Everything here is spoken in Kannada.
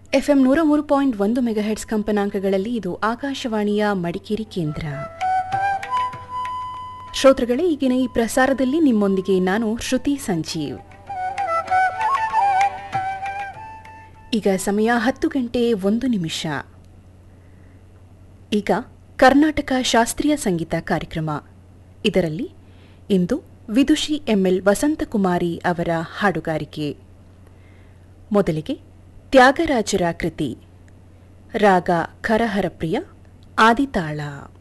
ಎಫ್ಎಂ ನೂರ ಮೂರು ಪಾಯಿಂಟ್ ಒಂದು ಮೆಗಾಹೆಟ್ಸ್ ಕಂಪನಾಂಕಗಳಲ್ಲಿ ಇದು ಆಕಾಶವಾಣಿಯ ಮಡಿಕೇರಿ ಕೇಂದ್ರ ಶ್ರೋತೃಗಳೇ ಈಗಿನ ಈ ಪ್ರಸಾರದಲ್ಲಿ ನಿಮ್ಮೊಂದಿಗೆ ನಾನು ಶ್ರುತಿ ಸಂಜೀವ್ ಈಗ ಸಮಯ ಹತ್ತು ಗಂಟೆ ಒಂದು ನಿಮಿಷ ಈಗ ಕರ್ನಾಟಕ ಶಾಸ್ತ್ರೀಯ ಸಂಗೀತ ಕಾರ್ಯಕ್ರಮ ಇದರಲ್ಲಿ ಇಂದು ವಿದುಷಿ ಎಂಎಲ್ ವಸಂತಕುಮಾರಿ ಅವರ ಹಾಡುಗಾರಿಕೆ ಮೊದಲಿಗೆ ತ್ಯಾಗರಾಜರ ಕೃತಿ ರಾಗ ಖರಹರಪ್ರಿಯ ಆದಿತಾಳ